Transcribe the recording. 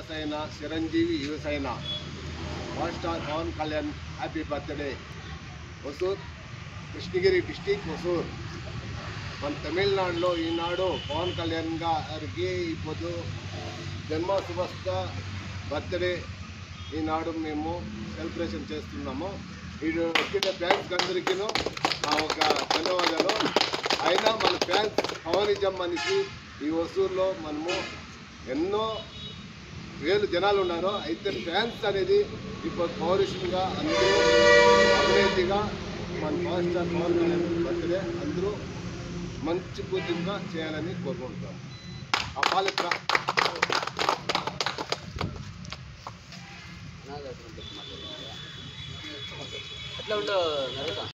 యువసేన Chiranjeevi Yuvasena power star Pawan Kalyan happy birthday Hosur Krishnagiri district Hosur మన తమిళనాడులో ఈనాడు పవన్ కళ్యాణ్ గారికి ఇప్పుడు జన్మశుభస్త బర్త్డే ఈనాడు మేము సెలబ్రేషన్ చేస్తున్నాము ఇది వచ్చిన ఫ్యాన్స్ అందరికీ మా ఒక ధన్యవాదాలు అయినా మన ఫ్యాన్స్ పవనిజం మనిషి ఈ వసూరులో మనము ఎన్నో వేలు జనాలు ఉన్నారు అయితే ఫ్యాన్స్ అనేది ఇప్పుడు పౌరుషంగా అందరూ అవినీతిగా మన power star Pawan Kalyan birthday అందరూ మంచి పూజంగా చేయాలని కోరుకుంటున్నాం ఆ పాలిత్ర ఎట్లా ఉండవు నరేష్